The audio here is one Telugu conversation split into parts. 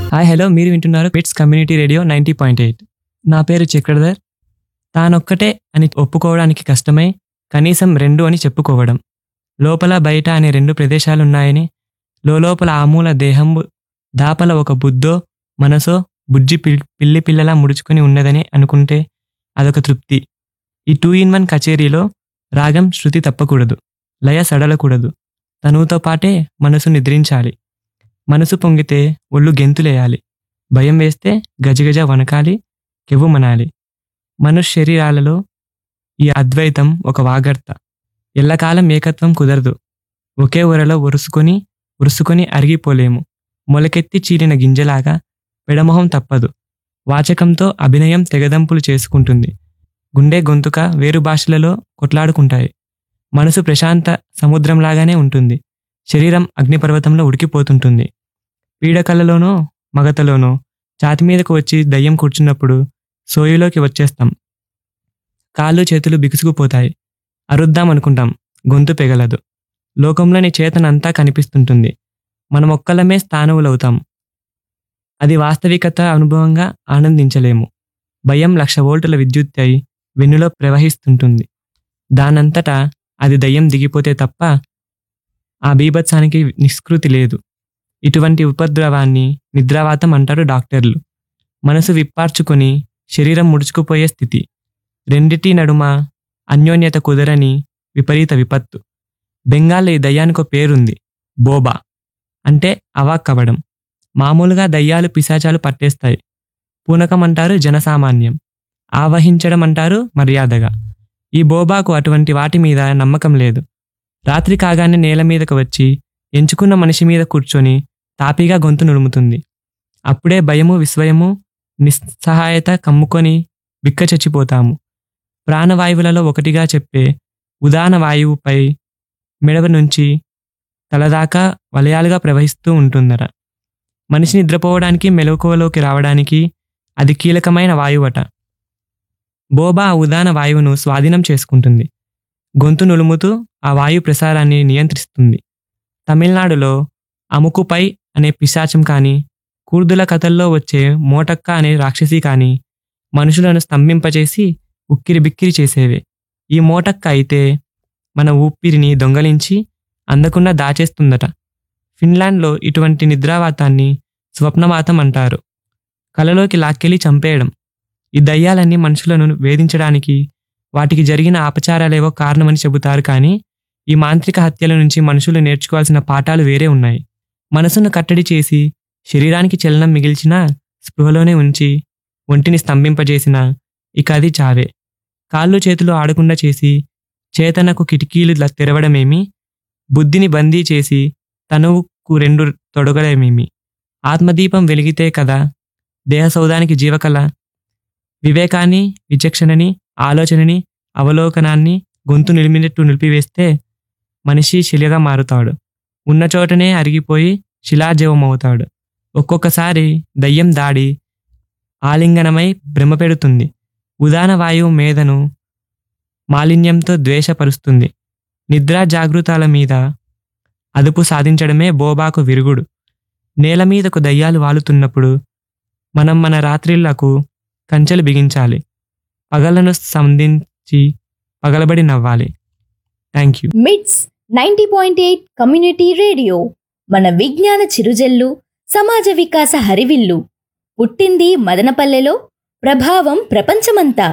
హాయ్ హలో మీరు వింటున్నారు MITS community radio ninety point eight నా పేరు చక్రధర్ తానొక్కటే అని ఒప్పుకోవడానికి కష్టమై కనీసం రెండు అని చెప్పుకోవడం లోపల బయట అనే రెండు ప్రదేశాలున్నాయని లోపల ఆమూల దేహంబు దాపల ఒక బుద్ధో మనసో బుజ్జి పిల్- పిల్లి పిల్లలా ముడుచుకుని ఉన్నదని అనుకుంటే అదొక తృప్తి ఈ టూ ఇన్ వన్ కచేరీలో రాగం శృతి తప్పకూడదు లయ సడలకూడదు తనువుతో పాటే మనసు నిద్రించాలి మనసు పొంగితే ఒళ్ళు గెంతులేయాలి భయం వేస్తే గజగజ వనకాలి కెవ్వుమనాలి మనుష్య శరీరాలలో ఈ అద్వైతం ఒక వాగర్త ఎల్లకాలం ఏకత్వం కుదరదు ఒకే ఊరలో ఒరుసుకొని ఉరుసుకొని అరిగిపోలేము మొలకెత్తి చీలిన గింజలాగా పెడమొహం తప్పదు వాచకంతో అభినయం తెగదంపులు చేసుకుంటుంది గుండె గొంతుక వేరు భాషలలో కొట్లాడుకుంటాయి మనసు ప్రశాంత సముద్రంలాగానే ఉంటుంది శరీరం అగ్నిపర్వతంలో ఉడికిపోతుంటుంది పీడకలలోనో మగతలోనో ఛాతి మీదకు వచ్చి దయ్యం కూర్చున్నప్పుడు సోయులోకి వచ్చేస్తాం కాళ్ళు చేతులు బిగుసుకుపోతాయి అరుద్దాం అనుకుంటాం గొంతు పెగలదు లోకంలోని చేతనంతా కనిపిస్తుంటుంది మనం ఒక్కలమే స్థానువులవుతాం అది వాస్తవికత అనుభవంగా ఆనందించలేము భయం లక్ష వోల్టుల విద్యుత్ అయి వెన్నులో ప్రవహిస్తుంటుంది దానంతటా అది దయ్యం దిగిపోతే తప్ప ఆ బీభత్సానికి నిష్కృతి లేదు ఇటువంటి ఉపద్రవాన్ని నిద్రావాతం అంటారు డాక్టర్లు మనసు విప్పార్చుకొని శరీరం ముడుచుకుపోయే స్థితి రెండిటి నడుమ అన్యోన్యత కుదరని విపరీత విపత్తు బెంగాల్లో ఈ దయ్యానికో పేరుంది బోబా అంటే అవాక్కవడం మామూలుగా దయ్యాలు పిశాచాలు పట్టేస్తాయి పూనకం అంటారు జనసామాన్యం ఆవహించడం అంటారు మర్యాదగా ఈ బోబాకు అటువంటి వాటి మీద నమ్మకం లేదు రాత్రి కాగానే నేల మీదకు వచ్చి ఎంచుకున్న మనిషి మీద కూర్చొని తాపీగా గొంతు నుడుముతుంది అప్పుడే భయము విస్వయము నిస్సహాయత కమ్ముకొని బిక్కచచ్చిపోతాము ప్రాణవాయువులలో ఒకటిగా చెప్పే ఉదాన వాయువుపై మెడవ నుంచి తలదాకా వలయాలుగా ప్రవహిస్తూ ఉంటుందట మనిషి నిద్రపోవడానికి మెలకువలోకి రావడానికి అది కీలకమైన వాయువట బోబా ఆ ఉదాన వాయువును స్వాధీనం చేసుకుంటుంది గొంతు నులుముతూ ఆ వాయు ప్రసారాన్ని నియంత్రిస్తుంది తమిళనాడులో అముకుపై అనే పిశాచం కానీ కూర్దుల కథల్లో వచ్చే మోటక్క అనే రాక్షసి కానీ మనుషులను స్తంభింపచేసి ఉక్కిరి బిక్కిరి చేసేవే ఈ మోటక్క అయితే మన ఊపిరిని దొంగలించి అందకుండా దాచేస్తుందట ఫిన్లాండ్లో ఇటువంటి నిద్రావాతాన్ని స్వప్నవాతం అంటారు కలలోకి లాక్కెళ్ళి చంపేయడం ఈ దయ్యాలన్నీ మనుషులను వేధించడానికి వాటికి జరిగిన ఆపచారాలేవో కారణమని చెబుతారు కానీ ఈ మాంత్రిక హత్యల నుంచి మనుషులు నేర్చుకోవాల్సిన పాఠాలు వేరే ఉన్నాయి మనసును కట్టడి చేసి శరీరానికి చలనం మిగిల్చిన స్పృహలోనే ఉంచి ఒంటిని స్తంభింపజేసిన ఇక అది చావే కాళ్ళు చేతులు ఆడకుండా చేసి చేతనకు కిటికీలు ల- తెరవడమేమి బుద్ధిని బందీ చేసి తనువుకు రెండు తొడగడమేమి ఆత్మదీపం వెలిగితే కదా దేహసౌధానికి జీవకళ వివేకాన్ని విచక్షణని ఆలోచనని అవలోకనాన్ని గొంతు నిలిమినట్టు నిలిపివేస్తే మనిషి శిలగా మారుతాడు ఉన్న చోటనే అరిగిపోయి శిలాజీవమవుతాడు ఒక్కొక్కసారి దయ్యం దాడి ఆలింగనమై భ్రమపెడుతుంది ఉదాన వాయువు మేధను మాలిన్యంతో ద్వేషపరుస్తుంది నిద్రా జాగృతాల మీద అదుపు సాధించడమే బోబాకు విరుగుడు నేల మీదకు దయ్యాలు వాలుతున్నప్పుడు మనం మన రాత్రిళ్లకు కంచెలు బిగించాలి పగలను సంధించి పగలబడి నవ్వాలి thank you MITS ninety point eight community radio మన విజ్ఞాన చిరుజల్లు సమాజ వికాస హరివిల్లు పుట్టింది మదనపల్లెలో ప్రభావం ప్రపంచమంతా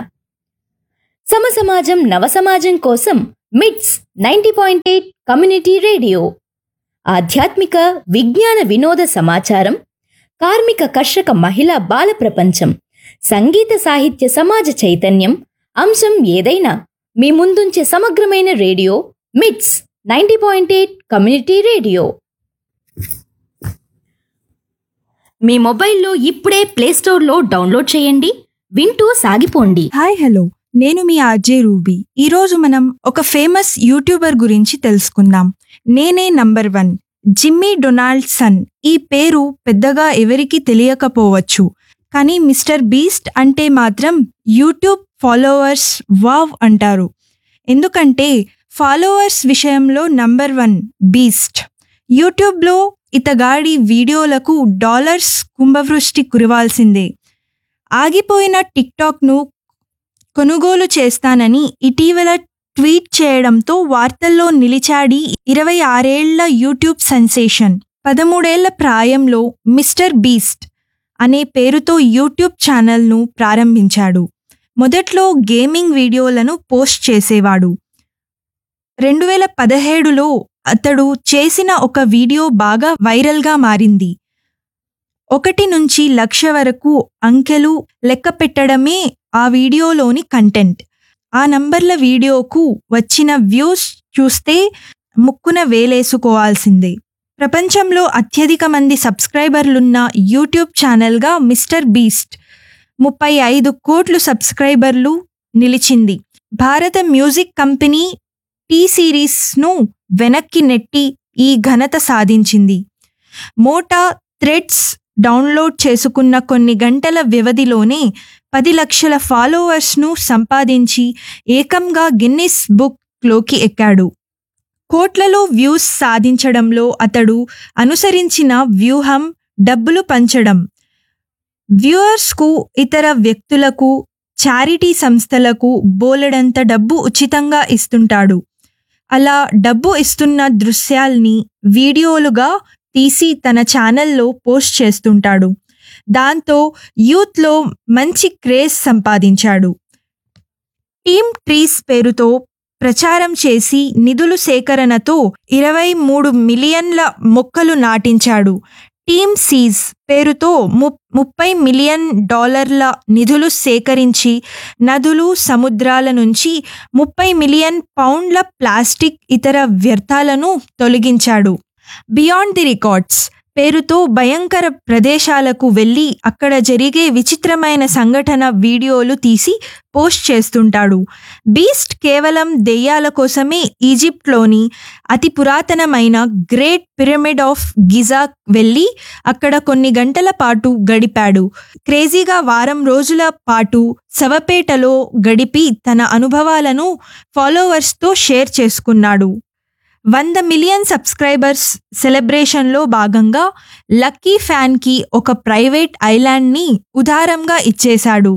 సమసమాజం నవసమాజం కోసం MITS ninety point eight community radio ఆధ్యాత్మిక విజ్ఞాన వినోద సమాచారం కార్మిక కర్షక మహిళా బాల ప్రపంచం సంగీత సాహిత్య సమాజ చైతన్యం అంశం ఏదైనా మీ ముందుంచే సమగ్రమైన radio MITS ninety point eight community radio మీ మొబైల్లో ఇప్పుడే ప్లేస్టోర్లో డౌన్లోడ్ చేయండి వింటూ సాగిపోండి హాయ్ హలో నేను మీ ఆర్జే రూబీ ఈరోజు మనం ఒక ఫేమస్ యూట్యూబర్ గురించి తెలుసుకుందాం నేనే నంబర్ వన్ జిమ్మీ డొనాల్డ్సన్ ఈ పేరు పెద్దగా ఎవరికీ తెలియకపోవచ్చు కానీ మిస్టర్ బీస్ట్ అంటే మాత్రం యూట్యూబ్ ఫాలోవర్స్ వావ్ అంటారు ఎందుకంటే ఫాలోవర్స్ విషయంలో నంబర్ వన్ బీస్ట్ యూట్యూబ్లో ఇతగాడి వీడియోలకు డాలర్స్ కుంభవృష్టి కురవాల్సిందే ఆగిపోయిన టిక్టాక్ను కొనుగోలు చేస్తానని ఇటీవల ట్వీట్ చేయడంతో వార్తల్లో నిలిచాడి ఇరవై ఆరేళ్ల యూట్యూబ్ సెన్సేషన్ పదమూడేళ్ల ప్రాయంలో మిస్టర్ బీస్ట్ అనే పేరుతో యూట్యూబ్ ఛానల్ను ప్రారంభించాడు మొదట్లో గేమింగ్ వీడియోలను పోస్ట్ చేసేవాడు రెండు వేల పదిహేడులో అతడు చేసిన ఒక వీడియో బాగా వైరల్గా మారింది ఒకటి నుంచి లక్ష వరకు అంకెలు లెక్క పెట్టడమే ఆ వీడియోలోని కంటెంట్ ఆ నంబర్ల వీడియోకు వచ్చిన వ్యూస్ చూస్తే ముక్కున వేలేసుకోవాల్సిందే ప్రపంచంలో అత్యధిక మంది సబ్స్క్రైబర్లున్న యూట్యూబ్ ఛానల్గా మిస్టర్ బీస్ట్ ముప్పై ఐదు కోట్లు సబ్స్క్రైబర్లు నిలిచింది భారత మ్యూజిక్ కంపెనీ టీ సిరీస్ను వెనక్కి నెట్టి ఈ ఘనత సాధించింది మోటా థ్రెడ్స్ డౌన్లోడ్ చేసుకున్న కొన్ని గంటల వ్యవధిలోనే పది లక్షల ఫాలోవర్స్ను సంపాదించి ఏకంగా గిన్నిస్ బుక్లోకి ఎక్కాడు కోట్లలో వ్యూస్ సాధించడంలో అతడు అనుసరించిన వ్యూహం డబ్బులు పంచడం వ్యూవర్స్కు ఇతర వ్యక్తులకు చారిటీ సంస్థలకు బోలెడంత డబ్బు ఉచితంగా ఇస్తుంటాడు అలా డబ్బు ఇస్తున్న దృశ్యాల్ని వీడియోలుగా తీసి తన ఛానల్లో పోస్ట్ చేస్తుంటాడు దాంతో యూత్లో మంచి క్రేజ్ సంపాదించాడు టీమ్ ట్రీస్ పేరుతో ప్రచారం చేసి నిధులు సేకరణతో ఇరవై మూడు మిలియన్ల మొక్కలు నాటించాడు టీమ్ సీజ్ పేరుతో ము ముప్పై మిలియన్ డాలర్ల నిధులు సేకరించి నదులు సముద్రాల నుంచి ముప్పై మిలియన్ పౌండ్ల ప్లాస్టిక్ ఇతర వ్యర్థాలను తొలగించాడు బియాండ్ ది రికార్డ్స్ పేరుతో భయంకర ప్రదేశాలకు వెళ్ళి అక్కడ జరిగే విచిత్రమైన సంఘటన వీడియోలు తీసి పోస్ట్ చేస్తుంటాడు బీస్ట్ కేవలం దెయ్యాల కోసమే ఈజిప్ట్లోని అతి పురాతనమైన గ్రేట్ పిరమిడ్ ఆఫ్ గిజా వెళ్ళి అక్కడ కొన్ని గంటల పాటు గడిపాడు క్రేజీగా వారం రోజుల పాటు శవపేటలో గడిపి తన అనుభవాలను ఫాలోవర్స్తో షేర్ చేసుకున్నాడు వంద మిలియన్ సబ్స్క్రైబర్స్ సెలబ్రేషన్లో భాగంగా లక్కీ ఫ్యాన్కి ఒక ప్రైవేట్ ఐలాండ్ని ఉదారంగా ఇచ్చేశాడు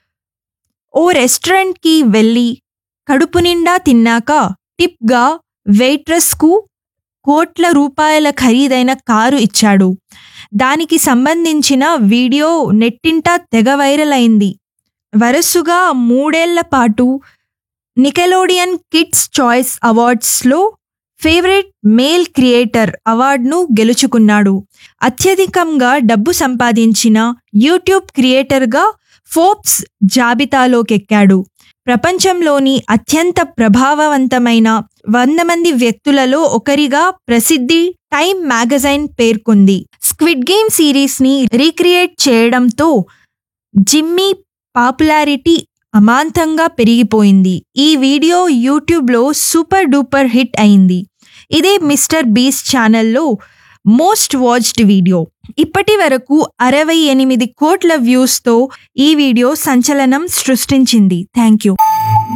ఓ రెస్టారెంట్కి వెళ్ళి కడుపు నిండా తిన్నాక టిప్గా వెయిట్రస్కు కోట్ల రూపాయల ఖరీదైన కారు ఇచ్చాడు దానికి సంబంధించిన వీడియో నెట్టింట తెగ వైరల్ అయింది వరుసగా మూడేళ్ల పాటు నికెలోడియన్ కిడ్స్ చాయిస్ అవార్డ్స్లో ఫేవరెట్ మేల్ క్రియేటర్ అవార్డును గెలుచుకున్నాడు అత్యధికంగా డబ్బు సంపాదించిన యూట్యూబ్ క్రియేటర్గా ఫోర్బ్స్ జాబితాలోకెక్కాడు ప్రపంచంలోని అత్యంత ప్రభావవంతమైన వంద మంది వ్యక్తులలో ఒకరిగా ప్రసిద్ధి టైమ్ మ్యాగజైన్ పేర్కొంది స్క్విడ్ గేమ్ సిరీస్ని రీక్రియేట్ చేయడంతో జిమ్మీ పాపులారిటీ అమాంతంగా పెరిగిపోయింది ఈ వీడియో యూట్యూబ్లో సూపర్ డూపర్ హిట్ అయింది ఇదే మిస్టర్ బీస్ ఛానల్లో మోస్ట్ వాచ్డ్ వీడియో ఇప్పటి వరకు అరవై ఎనిమిది కోట్ల వ్యూస్తో ఈ వీడియో సంచలనం సృష్టించింది థ్యాంక్ యూ